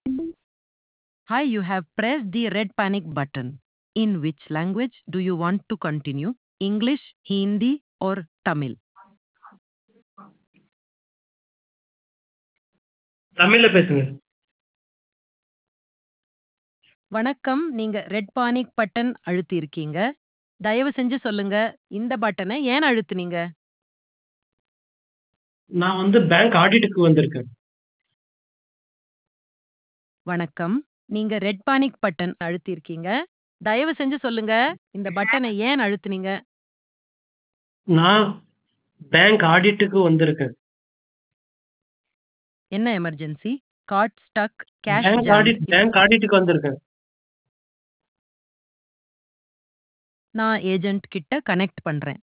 Hi, you have pressed the red panic button. In which language do you want to continue? English, Hindi, or Tamil? தமிழ்ல பேசுங்க வணக்கம் நீங்க red panic button அழுத்தி இருக்கீங்க தயவு செஞ்சு சொல்லுங்க இந்த பட்டனை ஏன் அழுத்துனீங்க நான் வந்து பேங்க் ஆடிட்டுக்கு வந்திருக்கேன் வணக்கம் நீங்க ரெட் பானிக் பட்டன் அழுத்தி இருக்கீங்க தயவு செஞ்சு சொல்லுங்க இந்த பட்டனை ஏன் அழுத்துனீங்க நான் பேங்க் ஆடிட்டுக்கு வந்திருக்கேன் என்ன emergency card stuck cash bank audit bank ஆடிட்டுக்கு வந்திருக்கேன் நான் ஏஜென்ட் கிட்ட கனெக்ட் பண்றேன்